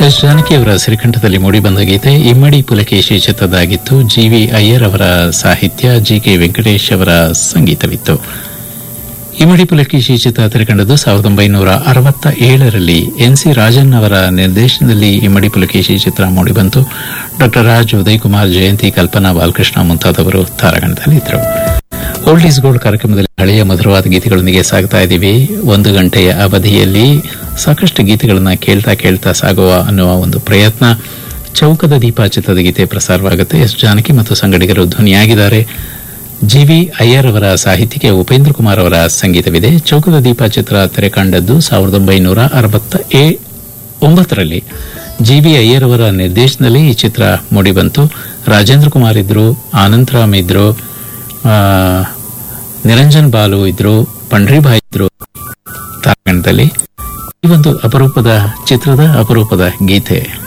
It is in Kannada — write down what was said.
ಎಸ್ ಜಾನಕಿಯವರ ಸಿರಿಕಂಠದಲ್ಲಿ ಮೂಡಿಬಂದ ಗೀತೆ ಇಮ್ಮಡಿ ಪುಲಕೇಶಿ ಚಿತ್ರದಾಗಿತ್ತು ಜಿ ವಿ ಅಯ್ಯರ್ ಅವರ ಸಾಹಿತ್ಯ ಜಿ ಕೆ ವೆಂಕಟೇಶ್ ಅವರ ಸಂಗೀತವಿತ್ತು ಇಮ್ಮಡಿ ಪುಲಕೇಶಿ ಚಿತ್ರ ತೆರೆಕಂಡದ್ದು ಸಾವಿರದ ಒಂಬೈನೂರ ಅರವತ್ತ ಏಳರಲ್ಲಿ ಎನ್ ಸಿ ರಾಜನ್ ಅವರ ನಿರ್ದೇಶನದಲ್ಲಿ ಇಮ್ಮಡಿ ಪುಲಕೇಶಿ ಚಿತ್ರ ಮೂಡಿಬಂತು ಡಾಕ್ಟರ್ ರಾಜ್ ಉದಯ್ ಕುಮಾರ್ ಜಯಂತಿ ಕಲ್ಪನಾ ಬಾಲಕೃಷ್ಣ ಮುಂತಾದವರು ತಾರಾಗಣದಲ್ಲಿದ್ದರು ಓಲ್ಡ್ ಈಸ್ ಗೋಲ್ಡ್ ಕಾರ್ಯಕ್ರಮದಲ್ಲಿ ಹಳೆಯ ಮಧುರವಾದ ಗೀತೆಗಳೊಂದಿಗೆ ಸಾಗ್ತಾ ಇದ್ದೀವಿ ಒಂದು ಗಂಟೆಯ ಅವಧಿಯಲ್ಲಿ ಸಾಕಷ್ಟು ಗೀತೆಗಳನ್ನ ಕೇಳ್ತಾ ಕೇಳ್ತಾ ಸಾಗುವ ಅನ್ನುವ ಒಂದು ಪ್ರಯತ್ನ ಚೌಕದ ದೀಪ ಚಿತ್ರದ ಗೀತೆ ಪ್ರಸಾರವಾಗುತ್ತೆ ಎಸ್ ಜಾನಕಿ ಮತ್ತು ಸಂಗಡಿಗರು ಧ್ವನಿಯಾಗಿದ್ದಾರೆ ಜಿ ವಿ ಅಯ್ಯರ್ ಅವರ ಸಾಹಿತ್ಯಕ್ಕೆ ಉಪೇಂದ್ರ ಕುಮಾರ್ ಅವರ ಸಂಗೀತವಿದೆ ಚೌಕದ ದೀಪ ಚಿತ್ರ ತೆರೆ ಕಂಡದ್ದು ಸಾವಿರದ ಒಂಬೈನೂರ ಅರವತ್ತ ಏ ಒಂಬತ್ತರಲ್ಲಿ ಜಿ ವಿ ಅಯ್ಯರ್ ಅವರ ನಿರ್ದೇಶನದಲ್ಲಿ ಈ ಚಿತ್ರ ಮೂಡಿಬಂತು ರಾಜೇಂದ್ರ ಕುಮಾರ್ ಇದ್ರು ಆನಂತರಾಮ್ ಇದ್ರು ಆ, ನಿರಂಜನ್ ಬಾಲು ಇದ್ರು ಪಂಡ್ರಿಭಾಯ್ ಇದ್ರು ತಾರಾಗಣದಲ್ಲಿ ಈ ಒಂದು ಅಪರೂಪದ ಚಿತ್ರದ ಅಪರೂಪದ ಗೀತೆ